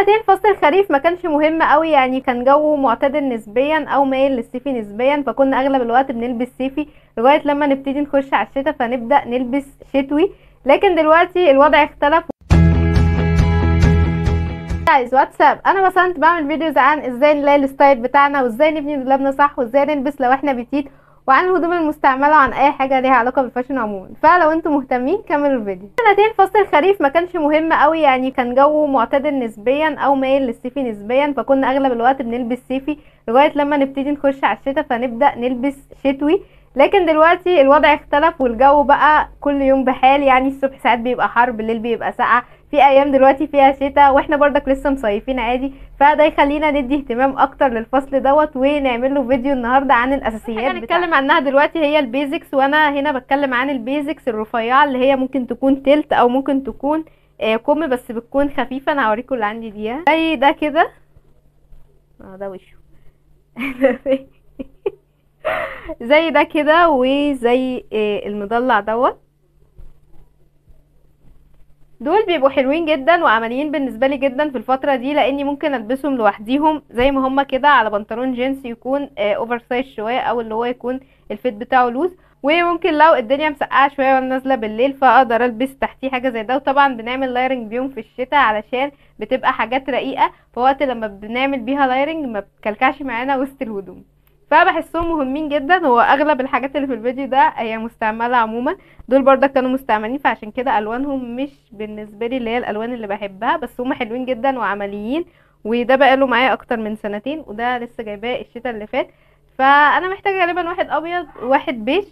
سنتين فصل الخريف ما كانش مهم قوي يعني كان جو معتدل نسبيا او مايل للصيفي نسبيا فكنا اغلب الوقت بنلبس صيفي لغايه لما نبتدي نخش على الشتاء فنبدا نلبس شتوي لكن دلوقتي الوضع اختلف جايز واتساب انا مثلا بعمل فيديوز عن ازاي نلاقي الستايل بتاعنا وازاي نبني دولابنا صح وازاي نلبس لو احنا بتيت وعن الهدوم المستعمله وعن اي حاجه ليها علاقه بالفاشن عموما فلو انتم مهتمين كملوا الفيديو سنتين فصل الخريف ما كانش مهم قوي يعني كان جو معتدل نسبيا او مايل للصيفي نسبيا فكنا اغلب الوقت بنلبس صيفي لغايه لما نبتدي نخش على الشتاء فنبدا نلبس شتوي لكن دلوقتي الوضع اختلف والجو بقى كل يوم بحال يعني الصبح ساعات بيبقى حر بالليل بيبقى ساقعه في ايام دلوقتي فيها شتاء واحنا برضك لسه مصيفين عادي فده يخلينا ندي اهتمام اكتر للفصل دوت ونعمل له فيديو النهارده عن الاساسيات حاجه نتكلم عنها دلوقتي هي البيزكس وانا هنا بتكلم عن البيزكس الرفيعه اللي هي ممكن تكون تلت او ممكن تكون آه، كم بس بتكون خفيفه انا هوريكم اللي عندي دي زي ده كده اه ده وشه زي ده كده وزي آه، المضلع دوت دول بيبقوا حلوين جدا وعمليين بالنسبه لي جدا في الفتره دي لاني ممكن البسهم لوحديهم زي ما هما كده على بنطلون جينز يكون اوفر سايز شويه او اللي هو يكون الفيت بتاعه لوز وممكن لو الدنيا مسقعه شويه وانا نازله بالليل فاقدر البس تحتيه حاجه زي ده وطبعا بنعمل لايرنج بيهم في الشتاء علشان بتبقى حاجات رقيقه فوقت لما بنعمل بيها لايرنج ما بتكلكعش معانا وسط الهدوم فبحسهم مهمين جدا هو اغلب الحاجات اللي في الفيديو ده هي مستعمله عموما دول برضك كانوا مستعملين فعشان كده الوانهم مش بالنسبه لي اللي هي الالوان اللي بحبها بس هم حلوين جدا وعمليين وده بقاله معايا اكتر من سنتين وده لسه جايباه الشتاء اللي فات فانا محتاجه غالبا واحد ابيض وواحد بيج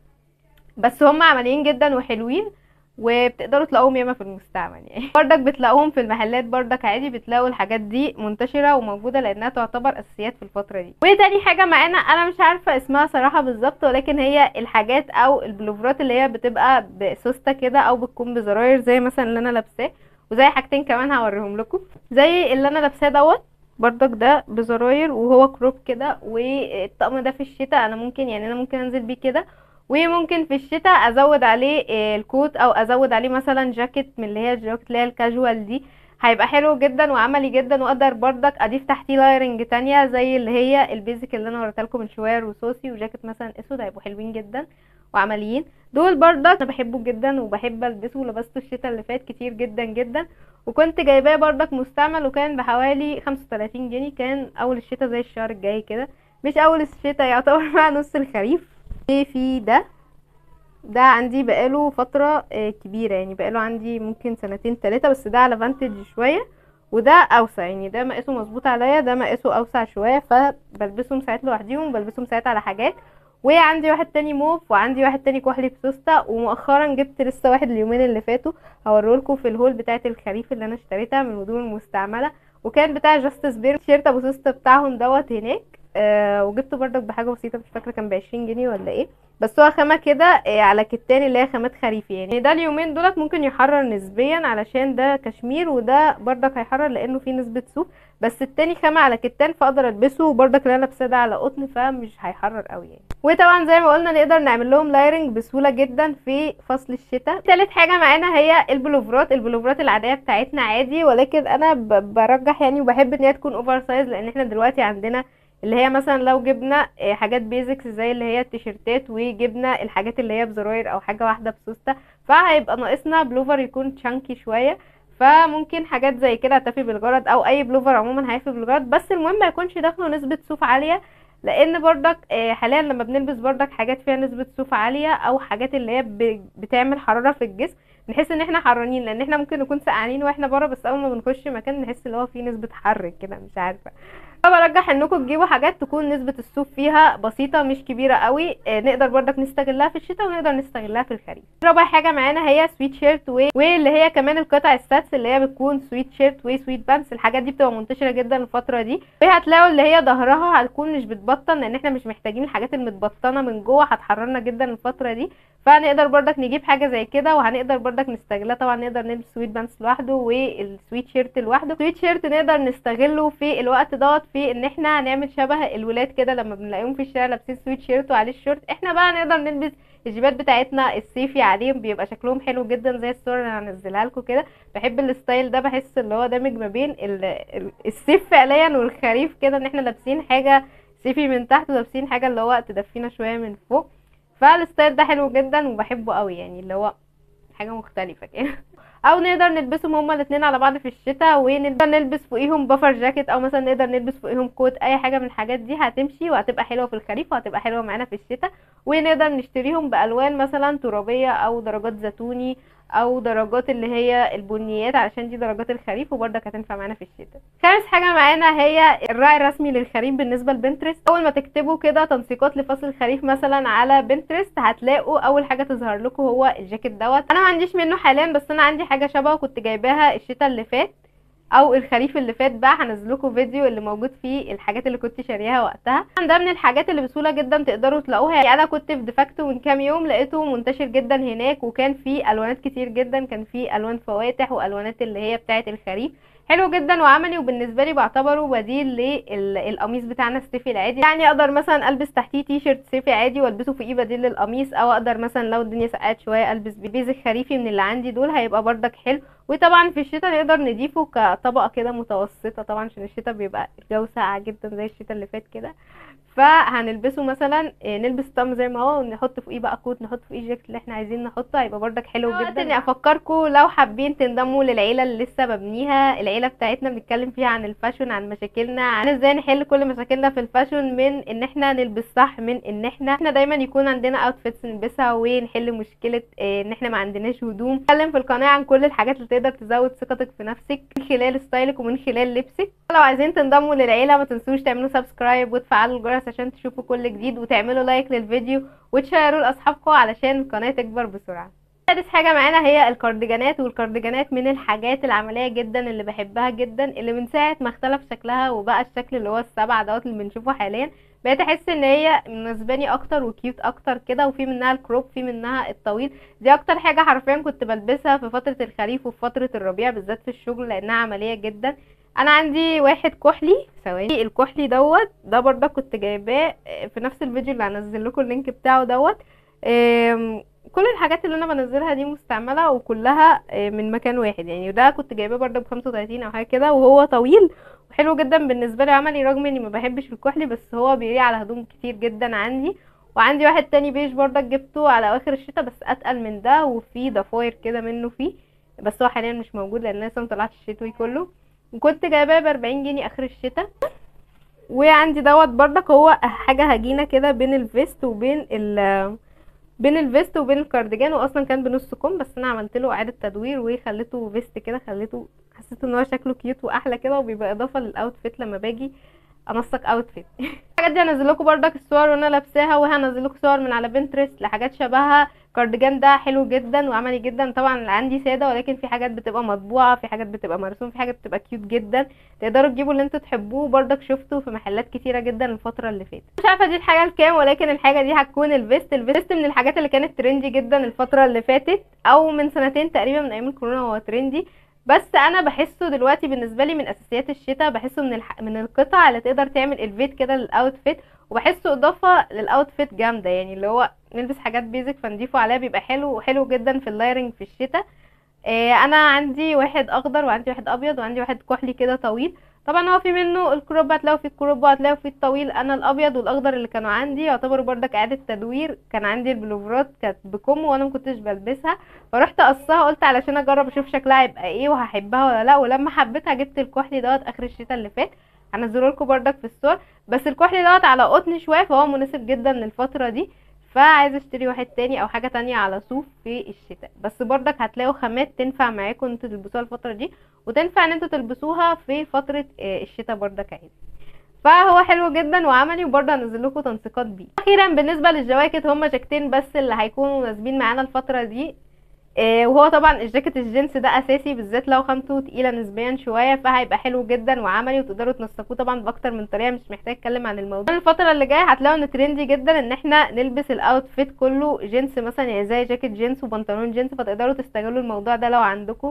بس هم عمليين جدا وحلوين وبتقدروا تلاقوهم ياما في المستعمل يعني بردك بتلاقوهم في المحلات بردك عادي بتلاقوا الحاجات دي منتشرة وموجودة لانها تعتبر اساسيات في الفترة دي وتاني حاجة معانا انا مش عارفة اسمها صراحة بالظبط ولكن هي الحاجات او البلوفرات اللي هي بتبقى بسوستة كده او بتكون بزراير زي مثلا اللي انا لابساه وزي حاجتين كمان هوريهم لكم زي اللي انا لابساه دوت بردك ده بزراير وهو كروب كده والطقم ده في الشتاء انا ممكن يعني انا ممكن انزل بيه كده وممكن في الشتاء ازود عليه آه، الكوت او ازود عليه مثلا جاكيت من اللي هي الجاكيت اللي هي الكاجوال دي هيبقى حلو جدا وعملي جدا واقدر بردك اضيف تحتيه لايرنج تانية زي اللي هي البيزك اللي انا وريتها لكم من شويه رصاصي وجاكيت مثلا اسود هيبقوا حلوين جدا وعمليين دول بردك انا بحبه جدا وبحب البسه ولبسته الشتاء اللي فات كتير جدا جدا وكنت جايباه بردك مستعمل وكان بحوالي 35 جنيه كان اول الشتاء زي الشهر الجاي كده مش اول الشتاء يعتبر مع نص الخريف في ده ده عندي بقاله فترة آه، كبيرة يعني بقاله عندي ممكن سنتين تلاتة بس ده على فانتج شوية وده اوسع يعني ده مقاسه مظبوط عليا ده مقاسه اوسع شوية فبلبسهم ساعات لوحديهم وبلبسهم ساعات على حاجات وعندي واحد تاني موف وعندي واحد تاني كحلي بسوسته ومؤخرا جبت لسه واحد اليومين اللي فاتوا هوريهولكوا في الهول بتاعت الخريف اللي انا اشتريتها من الهدوم المستعملة وكان بتاع جاستس بير تيشيرت ابو سوسته بتاعهم دوت هناك آه وجبته بردك بحاجه بسيطه مش فاكره كان بعشرين جنيه ولا ايه بس هو خامه كده آه على كتان اللي هي خامات خريفي يعني ده اليومين دولت ممكن يحرر نسبيا علشان ده كشمير وده بردك هيحرر لانه فيه نسبه صوف بس التاني خامه على كتان فاقدر البسه وبردك اللي انا لابساه ده على قطن فمش هيحرر قوي يعني وطبعا زي ما قلنا نقدر نعمل لهم لايرنج بسهوله جدا في فصل الشتاء تالت حاجه معانا هي البلوفرات البلوفرات العاديه بتاعتنا عادي ولكن انا ب- برجح يعني وبحب ان هي تكون اوفر سايز لان احنا دلوقتي عندنا اللي هي مثلا لو جبنا آه، حاجات بيزكس زي اللي هي التيشيرتات وجبنا الحاجات اللي هي بزراير او حاجه واحده بسوسته فهيبقى ناقصنا بلوفر يكون تشانكي شويه فممكن حاجات زي كده هتفي بالغرض او اي بلوفر عموما هيفي بالغرض بس المهم ما يكونش داخله نسبه صوف عاليه لان بردك آه، حاليا لما بنلبس بردك حاجات فيها نسبه صوف عاليه او حاجات اللي هي ب- بتعمل حراره في الجسم نحس ان احنا حرانين لان احنا ممكن نكون سقعانين واحنا بره بس اول ما بنخش مكان نحس اللي هو فيه نسبه حر كده مش عارفه فبرجح انكم تجيبوا حاجات تكون نسبة الصوف فيها بسيطة مش كبيرة قوي آه، نقدر برضك نستغلها في الشتاء ونقدر نستغلها في الخريف رابع حاجة معانا هي سويت شيرت و... واللي هي كمان القطع الساتس اللي هي بتكون سويت شيرت وسويت بانس الحاجات دي بتبقى منتشرة جدا الفترة دي وهتلاقوا اللي هي ظهرها هتكون مش بتبطن لان احنا مش محتاجين الحاجات المتبطنة من جوه هتحررنا جدا الفترة دي فهنقدر برضك نجيب حاجة زي كده وهنقدر برضك نستغلها طبعا نقدر نلبس سويت بانس لوحده والسويت شيرت لوحده السويت شيرت نقدر نستغله في الوقت دوت في ان احنا نعمل شبه الولاد كده لما بنلاقيهم في الشارع لابسين سويت شيرت وعليه الشورت احنا بقى نقدر نلبس الجيبات بتاعتنا الصيفي عليهم بيبقى شكلهم حلو جدا زي الصور اللي هنزلها لكم كده بحب الستايل ده بحس اللي هو دامج ما بين ال- ال- الصيف فعليا والخريف كده ان احنا لابسين حاجه صيفي من تحت ولابسين حاجه اللي هو تدفينا شويه من فوق فالستايل ده حلو جدا وبحبه قوي يعني اللي هو حاجه مختلفه كده او نقدر نلبسهم هما الاتنين على بعض في الشتاء ونقدر نلبس فوقيهم بفر جاكيت او مثلا نقدر نلبس فوقيهم كوت اي حاجه من الحاجات دي هتمشي وهتبقى حلوه في الخريف وهتبقى حلوه معانا في الشتاء ونقدر نشتريهم بالوان مثلا ترابيه او درجات زيتوني او درجات اللي هي البنيات علشان دي درجات الخريف وبرضك هتنفع معانا في الشتاء خامس حاجه معانا هي الراعي الرسمي للخريف بالنسبه لبنترست اول ما تكتبوا كده تنسيقات لفصل الخريف مثلا على بنترست هتلاقوا اول حاجه تظهر لكم هو الجاكيت دوت انا ما عنديش منه حاليا بس انا عندي حاجه شبهه كنت جايباها الشتاء اللي فات او الخريف اللي فات بقى هنزل لكم فيديو اللي موجود فيه الحاجات اللي كنت شاريها وقتها ده من الحاجات اللي بسهوله جدا تقدروا تلاقوها يعني انا كنت في ديفاكتو من كام يوم لقيته منتشر جدا هناك وكان فيه الوانات كتير جدا كان فيه الوان فواتح والوانات اللي هي بتاعه الخريف حلو جدا وعملي وبالنسبه لي بعتبره بديل للقميص بتاعنا الصيفي العادي يعني اقدر مثلا البس تحتيه تي شيرت صيفي عادي والبسه فوقيه بديل للقميص او اقدر مثلا لو الدنيا سقعت شويه البس بيزك خريفي من اللي عندي دول هيبقى بردك حلو وطبعا في الشتاء نقدر نضيفه كطبقه كده متوسطه طبعا عشان الشتاء بيبقى الجو ساقع جدا زي الشتاء اللي فات كده فهنلبسه مثلا آه، نلبس طقم زي ما هو ونحط فوقيه بقى كوت نحط فوقيه الجاكيت اللي احنا عايزين نحطه هيبقى بردك حلو جدا اني افكركم لو حابين تنضموا للعيله اللي لسه ببنيها العيله بتاعتنا بنتكلم فيها عن الفاشن عن مشاكلنا عن ازاي نحل كل مشاكلنا في الفاشن من ان احنا نلبس صح من ان احنا احنا دايما يكون عندنا اوتفيتس نلبسها ونحل مشكله آه، ان احنا ما عندناش هدوم نتكلم في القناه عن كل الحاجات اللي تقدر تزود ثقتك في نفسك من خلال ستايلك ومن خلال لبسك لو عايزين تنضموا للعيله ما تنسوش تعملوا سبسكرايب وتفعلوا الجرس عشان تشوفوا كل جديد وتعملوا لايك للفيديو وتشيروا لاصحابكم علشان القناه تكبر بسرعه سادس حاجة معانا هي الكارديجانات والكارديجانات من الحاجات العملية جدا اللي بحبها جدا اللي من ساعة ما اختلف شكلها وبقى الشكل اللي هو السبعة دوت اللي بنشوفه حاليا بقيت احس ان هي مناسباني اكتر وكيوت اكتر كده وفي منها الكروب في منها الطويل دي اكتر حاجة حرفيا كنت بلبسها في فترة الخريف وفي فترة الربيع بالذات في الشغل لانها عملية جدا انا عندي واحد كحلي ثواني الكحلي دوت ده برضه كنت جايباه في نفس الفيديو اللي هنزل لكم اللينك بتاعه دوت آم، كل الحاجات اللي انا بنزلها دي مستعمله وكلها آه، من مكان واحد يعني وده كنت جايباه برضه ب 35 او حاجه كده وهو طويل وحلو جدا بالنسبه لي عملي رغم اني ما بحبش الكحلي بس هو بيليق على هدوم كتير جدا عندي وعندي واحد تاني بيج برضه جبته على اواخر الشتاء بس اتقل من ده وفيه ضفاير كده منه فيه بس هو حاليا مش موجود لان لسه مطلعتش الشتوي كله وكنت جايباه ب 40 جنيه اخر الشتاء وعندي دوت برضك هو حاجه هجينه كده بين الفيست وبين ال بين الفيست وبين الكارديجان واصلا كان بنص كم بس انا عملت له اعاده تدوير وخليته فيست كده خليته حسيت ان هو شكله كيوت واحلى كده وبيبقى اضافه للاوتفيت لما باجي انسق اوتفيت الحاجات دي هنزل لكم بردك الصور وانا لابساها وهنزل لكم صور من على بنترست لحاجات شبهها كارديجان ده حلو جدا وعملي جدا طبعا اللي عندي ساده ولكن في حاجات بتبقى مطبوعه في حاجات بتبقى مرسوم في حاجات بتبقى كيوت جدا تقدروا تجيبوا اللي انتوا تحبوه بردك شفته في محلات كتيره جدا الفتره اللي فاتت مش عارفه دي الحاجه الكام ولكن الحاجه دي هتكون الفيست الفيست من الحاجات اللي كانت ترندي جدا الفتره اللي فاتت او من سنتين تقريبا من ايام الكورونا هو ترندي بس انا بحسه دلوقتي بالنسبه لي من اساسيات الشتاء بحسه من الح... من القطع اللي تقدر تعمل الفيت كده للاوتفيت وبحسه اضافه للاوتفيت جامده يعني اللي هو نلبس حاجات بيزك فنضيفه عليها بيبقى حلو وحلو جدا في اللايرنج في الشتاء آه، انا عندي واحد اخضر وعندي واحد ابيض وعندي واحد كحلي كده طويل طبعا هو في منه الكروب هتلاقوا فيه الكروب وهتلاقوا فيه الطويل انا الابيض والاخضر اللي كانوا عندي يعتبروا بردك اعاده تدوير كان عندي البلوفرات كانت بكم وانا ما كنتش بلبسها فرحت قصها قلت علشان اجرب اشوف شكلها هيبقى ايه وهحبها ولا لا ولما حبيتها جبت الكحلي دوت اخر الشتاء اللي فات هنزله لكم بردك في الصور بس الكحلي دوت على قطن شويه فهو مناسب جدا للفتره دي فعايزه اشتري واحد تاني او حاجه تانية على صوف في الشتاء بس بردك هتلاقوا خامات تنفع معاكم ان انتوا تلبسوها الفتره دي وتنفع ان انتوا تلبسوها في فتره آه، الشتاء بردك عادي فهو حلو جدا وعملي وبرضه هنزل لكم تنسيقات بيه اخيرا بالنسبه للجواكت هما جاكتين بس اللي هيكونوا مناسبين معانا الفتره دي آه، وهو طبعا الجاكيت الجينز ده اساسي بالذات لو خامته تقيله نسبيا شويه فهيبقى حلو جدا وعملي وتقدروا تنسقوه طبعا باكتر من طريقه مش محتاج اتكلم عن الموضوع الفتره اللي جايه هتلاقوا ان ترندي جدا ان احنا نلبس الاوتفيت كله جينز مثلا يعني زي جاكيت جينز وبنطلون جينز فتقدروا تستغلوا الموضوع ده لو عندكم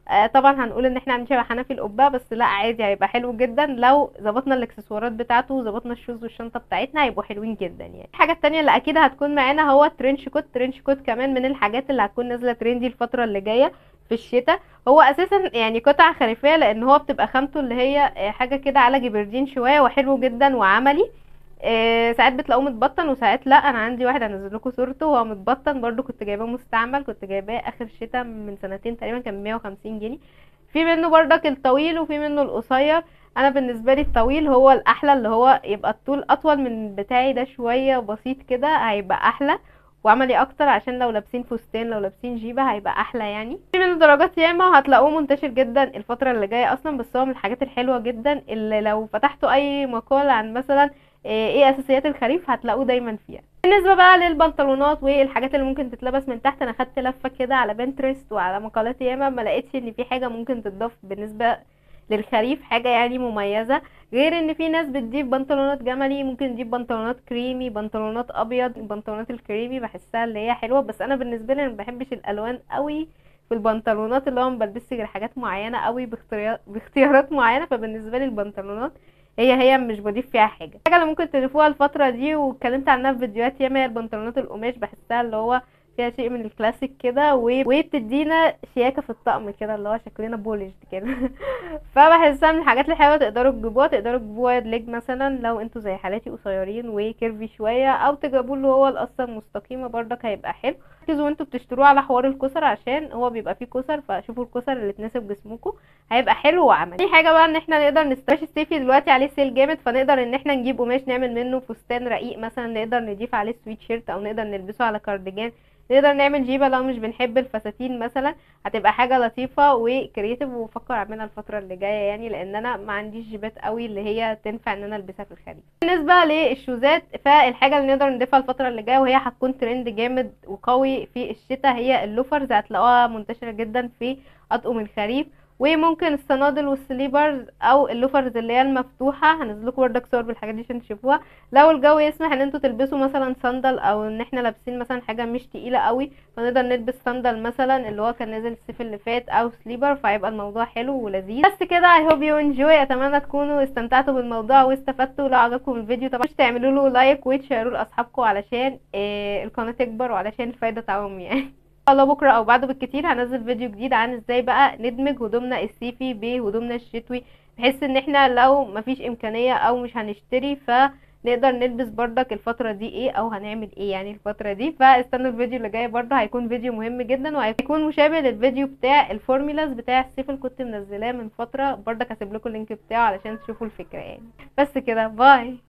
آه طبعا هنقول ان احنا عاملين شبه حنفي القبه بس لا عادي هيبقى حلو جدا لو ظبطنا الاكسسوارات بتاعته وظبطنا الشوز والشنطه بتاعتنا هيبقوا حلوين جدا يعني الحاجه التانية اللي اكيد هتكون معانا هو الترنش كوت ترنش كوت كمان من الحاجات اللي هتكون نازله ترندي الفتره اللي جايه في الشتاء هو اساسا يعني قطعه خريفيه لان هو بتبقى خامته اللي هي آه، حاجه كده على جبردين شويه وحلو جدا وعملي آه، ساعات بتلاقوه متبطن وساعات لا انا عندي واحد هنزل لكم صورته وهو متبطن برضو كنت جايباه مستعمل كنت جايباه اخر شتاء من سنتين تقريبا كان 150 جنيه في منه بردك الطويل وفي منه القصير انا بالنسبه لي الطويل هو الاحلى اللي هو يبقى الطول اطول من بتاعي ده شويه بسيط كده هيبقى احلى وعملي اكتر عشان لو لابسين فستان لو لابسين جيبه هيبقى احلى يعني في منه درجات ياما وهتلاقوه منتشر جدا الفتره اللي جايه اصلا بس هو من الحاجات الحلوه جدا اللي لو فتحتوا اي مقال عن مثلا ايه إيه اساسيات الخريف هتلاقوه دايما فيها بالنسبه بقى للبنطلونات والحاجات اللي ممكن تتلبس من تحت انا خدت لفه كده على بنترست وعلى مقالات ياما ما لقيتش ان في حاجه ممكن تضاف بالنسبه للخريف حاجه يعني مميزه غير ان في ناس بتجيب بنطلونات جملي ممكن تجيب بنطلونات كريمي بنطلونات ابيض البنطلونات الكريمي بحسها اللي هي حلوه بس انا بالنسبه لي أنا ما بحبش الالوان قوي في البنطلونات اللي هو ما بلبسش غير حاجات معينه قوي باختيار باختيارات معينه فبالنسبه لي البنطلونات هي هي مش بضيف فيها حاجه الحاجه اللي ممكن تضيفوها الفتره دي واتكلمت عنها في فيديوهات ياما هي البنطلونات القماش بحسها اللي هو فيها شيء من الكلاسيك كده و- وبتدينا شياكه في الطقم كده اللي هو شكلنا بولش كده فبحسها من الحاجات الحلوه تقدروا تجيبوها تقدروا تجيبوها وايد ليج مثلا لو انتوا زي حالاتي قصيرين وكيرفي شويه او تجيبوا اللي هو القصه المستقيمه برضك هيبقى حلو ركزوا وانتوا بتشتروه على حوار الكسر عشان هو بيبقى فيه كسر فشوفوا الكسر اللي تناسب جسمكم هيبقى حلو وعملي في حاجه بقى ان احنا نقدر نسترش الصيفي دلوقتي عليه سيل جامد فنقدر ان احنا نجيب قماش نعمل منه فستان رقيق مثلا نقدر نضيف عليه سويت شيرت او نقدر نلبسه على كارديجان نقدر نعمل جيبه لو مش بنحب الفساتين مثلا هتبقى حاجه لطيفه وكرييتيف وبفكر اعملها الفتره اللي جايه يعني لان انا ما عنديش جيبات قوي اللي هي تنفع ان انا البسها في الخريف بالنسبه للشوزات فالحاجه اللي نقدر نضيفها الفتره اللي جايه وهي هتكون ترند جامد وقوي في الشتاء هي اللوفرز هتلاقوها منتشره جدا في اطقم الخريف وممكن الصنادل والسليبرز او اللوفرز اللي هي المفتوحه هنزلكوا بردك صور بالحاجات دي عشان تشوفوها لو الجو يسمح ان انتوا تلبسوا مثلا صندل او ان احنا لابسين مثلا حاجه مش تقيله قوي فنقدر نلبس صندل مثلا اللي هو كان نازل الصيف اللي فات او سليبر فهيبقى الموضوع حلو ولذيذ بس كده اي هوب يو انجوي اتمنى تكونوا استمتعتوا بالموضوع واستفدتوا لو عجبكم الفيديو طبعا مش تعملوا له لايك وتشيروه لاصحابكم علشان آه القناه تكبر وعلشان الفايده تعم يعني ان شاء الله بكره او بعده بالكتير هنزل فيديو جديد عن ازاي بقى ندمج هدومنا الصيفي بهدومنا الشتوي بحيث ان احنا لو مفيش امكانيه او مش هنشتري فنقدر نلبس بردك الفتره دي ايه او هنعمل ايه يعني الفتره دي فاستنوا الفيديو اللي جاي برضه هيكون فيديو مهم جدا وهيكون مشابه للفيديو بتاع الفورمولاز بتاع الصيف اللي كنت منزلاه من فتره برضك هسيب لكم اللينك بتاعه علشان تشوفوا الفكره يعني بس كده باي